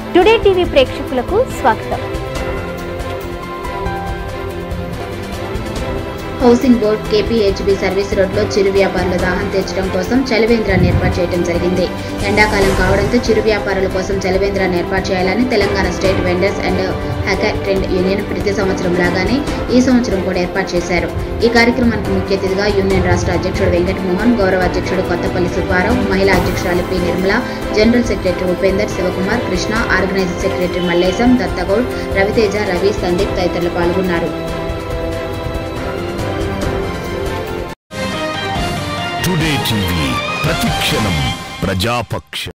today TV ప్రేక్షకులకు స్వాగతం housing board KPHB service రోడ్లో చిరు వ్యాపారుల దాహం తీర్చడం కోసం చలివేంద్రాన్ని ఏర్పాటు చేయడం జరిగింది ఎండాకాలం కావడంతో చిరు వ్యాపారుల కోసం చలివేంద్రాన్ని ఏర్పాటు చేయాలని Telangana state vendors and hawker trade union ప్రతి సంవత్సరం లాగానే ఈ సంవత్సరం కూడా ఏర్పాటు చేశారు ఈ కార్యక్రమానికి ముఖ్య అతిథిగా యూనియన్ రాష్ట్ర అధ్యక్షుడు వెంకటమోహన్ గౌరవ అధ్యక్షుడు కొత్తపల్లి సుబ్బారావు మహిళా అధ్యక్షురాలు P Nirmala general secretary Upender Shivakumar Krishna organising secretary Mallesham Dattagoud Raviteja Ravi Sandeep తదితరులు పాల్గొన్నారు టుడే టీవీ ప్రతిక్షణం ప్రజాపక్ష